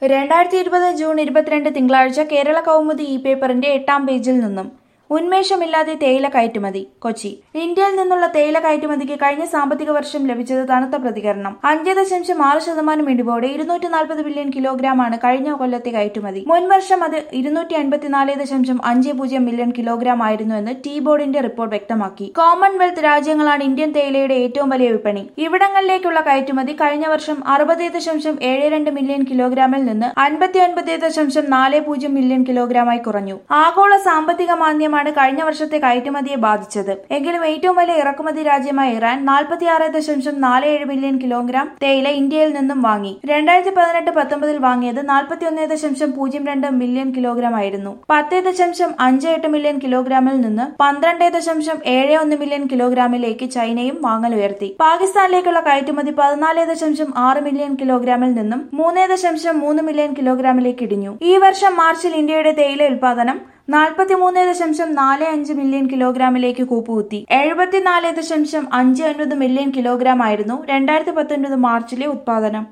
രണ്ടായിരത്തി ഇരുപത് ജൂൺ ഇരുപത്തിരണ്ട് തിങ്കളാഴ്ച കേരള കൗമുദി ഇ പേപ്പറിന്റെ എട്ടാം പേജിൽ നിന്നും ഉന്മേഷമില്ലാതെ തേയില കയറ്റുമതി കൊച്ചി ഇന്ത്യയിൽ നിന്നുള്ള തേയില കയറ്റുമതിക്ക് കഴിഞ്ഞ സാമ്പത്തിക വർഷം ലഭിച്ചത് തണുത്ത പ്രതികരണം അഞ്ച് ദശാംശം ആറ് ശതമാനം ഇടിവോടെ ഇരുന്നൂറ്റി നാൽപ്പത് ബില്യൺ കിലോഗ്രാമാണ് കഴിഞ്ഞ കൊല്ലത്തെ കയറ്റുമതി മുൻവർഷം അത് ഇരുന്നൂറ്റി അൻപത്തിനാല് ദശാംശം അഞ്ച് പൂജ്യം മില്യൺ കിലോഗ്രാം ആയിരുന്നുവെന്ന് ടീ ബോർഡിന്റെ റിപ്പോർട്ട് വ്യക്തമാക്കി കോമൺവെൽത്ത് രാജ്യങ്ങളാണ് ഇന്ത്യൻ തേയിലയുടെ ഏറ്റവും വലിയ വിപണി ഇവിടങ്ങളിലേക്കുള്ള കയറ്റുമതി കഴിഞ്ഞ വർഷം അറുപത് ദശാംശം ഏഴ് രണ്ട് മില്യൺ കിലോഗ്രാമിൽ നിന്ന് അൻപത്തി ഒൻപത് ദശാംശം നാല് പൂജ്യം മില്യൺ കിലോഗ്രാമായി കുറഞ്ഞു ആഗോള സാമ്പത്തിക മാന്ദ്യമാണ് കഴിഞ്ഞ വർഷത്തെ കയറ്റുമതിയെ ബാധിച്ചത് എങ്കിലും ഏറ്റവും വലിയ ഇറക്കുമതി രാജ്യമായ ഇറാൻ നാൽപ്പത്തിയാറ് ദശാംശം നാല് ഏഴ് മില്യൺ കിലോഗ്രാം തേയില ഇന്ത്യയിൽ നിന്നും വാങ്ങി രണ്ടായിരത്തി പതിനെട്ട് പത്തൊമ്പതിൽ വാങ്ങിയത് നാൽപ്പത്തിയൊന്ന് ദശാംശം പൂജ്യം രണ്ട് മില്യൺ കിലോഗ്രാം ആയിരുന്നു പത്ത് ദശാംശം അഞ്ച് എട്ട് മില്യൺ കിലോഗ്രാമിൽ നിന്ന് പന്ത്രണ്ട് ദശാംശം ഏഴ് ഒന്ന് മില്യൺ കിലോഗ്രാമിലേക്ക് ചൈനയും വാങ്ങൽ ഉയർത്തി പാകിസ്ഥാനിലേക്കുള്ള കയറ്റുമതി പതിനാല് ദശാംശം ആറ് മില്യൺ കിലോഗ്രാമിൽ നിന്നും മൂന്ന് ദശാംശം മൂന്ന് മില്യൺ കിലോഗ്രാമിലേക്ക് ഇടിഞ്ഞു ഈ വർഷം മാർച്ചിൽ ഇന്ത്യയുടെ തേയില ഉൽപാദനം നാൽപ്പത്തിമൂന്ന് ദശാംശം നാല് അഞ്ച് മില്യൺ കിലോഗ്രാമിലേക്ക് കൂപ്പുകുത്തി എഴുപത്തിനാല് ദശാംശം അഞ്ച് ഒൻപത് മില്യൺ കിലോഗ്രാം ആയിരുന്നു രണ്ടായിരത്തി പത്തൊൻപത് മാർച്ചിലെ ഉത്പാദനം